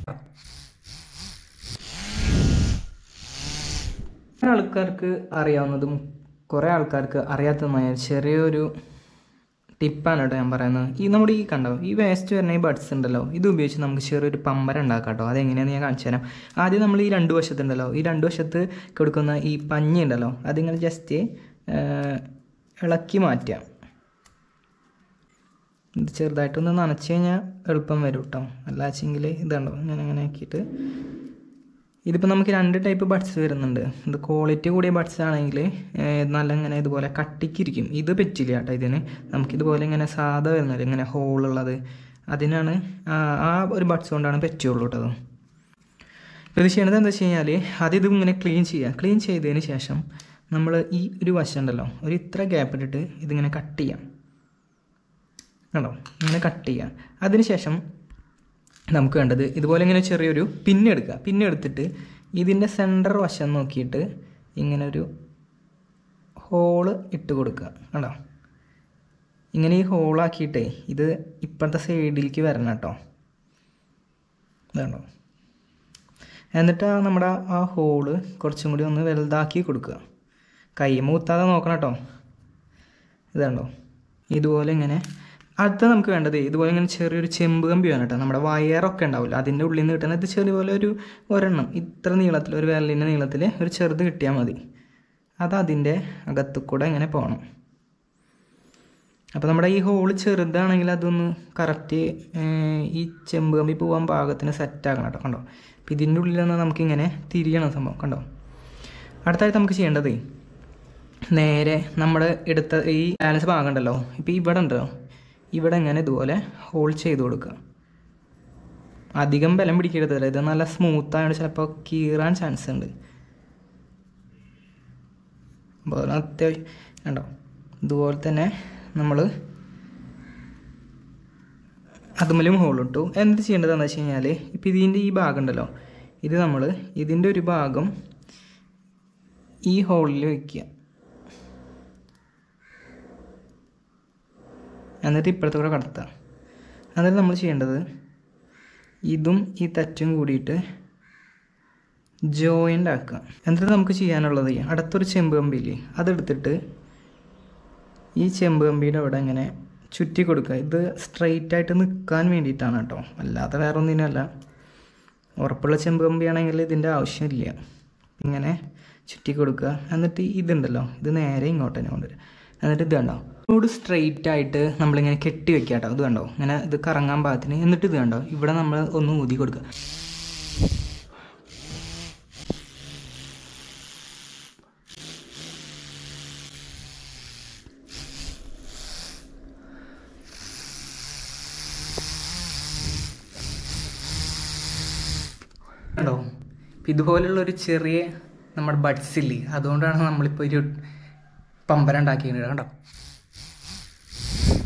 കുറേ ആൾക്കാർക്ക് അറിയാവുന്നതും കുറേ ആൾക്കാർക്ക് അറിയാത്തതുമായ ചെറിയൊരു ടിപ്പാണ് കേട്ടോ ഞാൻ പറയുന്നത് ഈ നമ്മുടെ ഈ കണ്ടോ ഈ വേസ്റ്റ് വരുന്ന ഈ ബഡ്സ് ഉണ്ടല്ലോ ഇത് ഉപയോഗിച്ച് നമുക്ക് ചെറിയൊരു പമ്പര ഉണ്ടാക്കാം കേട്ടോ അതെങ്ങനെയാണെന്ന് ഞാൻ കാണിച്ചു തരാം ആദ്യം നമ്മൾ ഈ രണ്ട് വശത്തുണ്ടല്ലോ ഈ രണ്ട് വശത്ത് കൊടുക്കുന്ന ഈ പഞ്ഞി ഉണ്ടല്ലോ അതിങ്ങനെ ജസ്റ്റ് ഇളക്കി മാറ്റുക ഇത് ചെറുതായിട്ടൊന്ന് നനച്ച് കഴിഞ്ഞാൽ എളുപ്പം വരും കേട്ടോ അല്ലാച്ചെങ്കിൽ ഇതുണ്ടോ ഞാൻ അങ്ങനെ ആക്കിയിട്ട് ഇതിപ്പോൾ നമുക്ക് രണ്ട് ടൈപ്പ് ബഡ്സ് വരുന്നുണ്ട് ഇത് ക്വാളിറ്റി കൂടിയ ബഡ്സ് ആണെങ്കിൽ നല്ല ഇങ്ങനെ ഇതുപോലെ കട്ടിക്കിരിക്കും ഇത് പറ്റില്ല കേട്ടോ ഇതിന് നമുക്കിതുപോലെ ഇങ്ങനെ സാധാ വരുന്നത് ഇങ്ങനെ ഹോളുള്ളത് അതിനാണ് ആ ആ ഒരു ബഡ്സ് കൊണ്ടാണ് പറ്റുള്ളൂ കേട്ടോ അത് ഇത് ചെയ്യണത് എന്താ വെച്ച് കഴിഞ്ഞാൽ ആദ്യം ഇത് ഇങ്ങനെ ക്ലീൻ ചെയ്യുക ക്ലീൻ ചെയ്തതിന് ശേഷം നമ്മൾ ഈ ഒരു വശം ഉണ്ടല്ലോ ഒരു ഇത്ര ഗ്യാപ്പ് ഇട്ടിട്ട് ഇതിങ്ങനെ കട്ട് ചെയ്യാം കണ്ടോ ഇങ്ങനെ കട്ട് ചെയ്യുക അതിനുശേഷം നമുക്ക് വേണ്ടത് ഇതുപോലെ ഇങ്ങനെ ചെറിയൊരു പിന്ന് എടുക്കുക പിന്ന് എടുത്തിട്ട് ഇതിൻ്റെ സെൻറ്റർ വശം നോക്കിയിട്ട് ഇങ്ങനെ ഒരു ഹോള് ഇട്ട് കൊടുക്കുക കണ്ടോ ഇങ്ങനെ ഈ ഹോളാക്കിയിട്ടേ ഇത് ഇപ്പോഴത്തെ സൈഡിലേക്ക് വരണം കേട്ടോ ഇതാണോ എന്നിട്ട് ആ നമ്മുടെ ആ ഹോള് കുറച്ചും കൂടി ഒന്ന് വലുതാക്കി കൊടുക്കുക കൈ മൂത്താതെ നോക്കണം കേട്ടോ ഇതാണ്ടോ ഇതുപോലെ ഇങ്ങനെ അടുത്ത നമുക്ക് വേണ്ടത് ഇതുപോലെ ഇങ്ങനെ ചെറിയൊരു ചെമ്പ് കമ്പി വേണം കേട്ടോ നമ്മുടെ വയറൊക്കെ ഉണ്ടാവില്ല അതിൻ്റെ ഉള്ളിൽ നിന്ന് കിട്ടുന്നത് ഇത് ചെറിയപോലെ ഒരു ഒരെണ്ണം ഇത്ര നീളത്തിൽ ഒരു വിരലിൻ്റെ നീളത്തിൽ ഒരു ചെറുത് കിട്ടിയാൽ മതി അത് അതിൻ്റെ അകത്തു കൂടെ ഇങ്ങനെ പോകണം അപ്പോൾ നമ്മുടെ ഈ ഹോള് ചെറുതാണെങ്കിൽ അതൊന്ന് കറക്റ്റ് ഈ ചെമ്പ് കമ്പി പോകാൻ പാകത്തിന് സെറ്റ് ആക്കണം കേട്ടോ കണ്ടോ അപ്പോൾ ഇതിൻ്റെ ഉള്ളിൽ നിന്ന് നമുക്കിങ്ങനെ തിരിയണം സംഭവം കണ്ടോ അടുത്തായിട്ട് നമുക്ക് ചെയ്യേണ്ടത് നേരെ നമ്മുടെ എടുത്ത ഈ ബാലൻസ് ഭാഗം ഉണ്ടല്ലോ ഇപ്പോൾ ഇവിടെ ഉണ്ടല്ലോ ഇവിടെ ഇങ്ങനെ ഇതുപോലെ ഹോൾ ചെയ്ത് കൊടുക്കുക അധികം ബലം പിടിക്കരുതല്ല ഇത് നല്ല സ്മൂത്ത് ആയതുകൊണ്ട് ചിലപ്പോൾ കീറാൻ ചാൻസ് ഉണ്ട് അപ്പോൾ അതിന് അത്യാവശ്യം കണ്ടോ ഇതുപോലെ തന്നെ നമ്മൾ അതുമലും ഹോൾ ഇട്ടു എന്ത് ചെയ്യേണ്ടതെന്ന് വെച്ച് കഴിഞ്ഞാൽ ഇപ്പം ഇതിൻ്റെ ഈ ഭാഗം ഉണ്ടല്ലോ ഇത് നമ്മൾ ഇതിൻ്റെ ഒരു ഭാഗം ഈ ഹോളിൽ വയ്ക്കുക എന്നിട്ട് ഇപ്പുറത്തെ കൂടെ കടത്തുക എന്നിട്ട് നമ്മൾ ചെയ്യേണ്ടത് ഇതും ഈ തച്ചും കൂടിയിട്ട് ജോയിൻ്റ് ആക്കുക എന്നിട്ട് നമുക്ക് ചെയ്യാനുള്ളത് അടുത്തൊരു ചെമ്പ് കമ്പിയില്ലേ അതെടുത്തിട്ട് ഈ ചെമ്പ് കമ്പിയുടെ അവിടെ ഇങ്ങനെ ചുറ്റി കൊടുക്കുക ഇത് സ്ട്രെയിറ്റ് ആയിട്ട് നിൽക്കാൻ വേണ്ടിയിട്ടാണ് കേട്ടോ അല്ലാതെ വേറെ ഒന്നിനല്ല ഉറപ്പുള്ള ചെമ്പ് കമ്പിയാണെങ്കിൽ ഇതിൻ്റെ ആവശ്യമില്ല ഇങ്ങനെ ചുറ്റി കൊടുക്കുക എന്നിട്ട് ഇതുണ്ടല്ലോ ഇത് നേരെ ഇങ്ങോട്ട് തന്നെ കൊണ്ടുവരിക എന്നിട്ട് ഇത് കണ്ടോ റോഡ് സ്ട്രെയിറ്റ് ആയിട്ട് നമ്മളിങ്ങനെ കെട്ടി വെക്കുക കേട്ടോ ഇത് കണ്ടോ ഇങ്ങനെ ഇത് കറങ്ങാൻ പാകത്തിന് എന്നിട്ട് ഇത് കണ്ടോ ഇവിടെ നമ്മൾ ഒന്ന് ഊതി കൊടുക്കുക കണ്ടോ ഇപ്പം ഇതുപോലുള്ള ഒരു ചെറിയ നമ്മുടെ ബഡ്സ് ഇല്ലേ അതുകൊണ്ടാണ് നമ്മളിപ്പോൾ ഒരു പമ്പര ഉണ്ടാക്കിയത് കണ്ടോ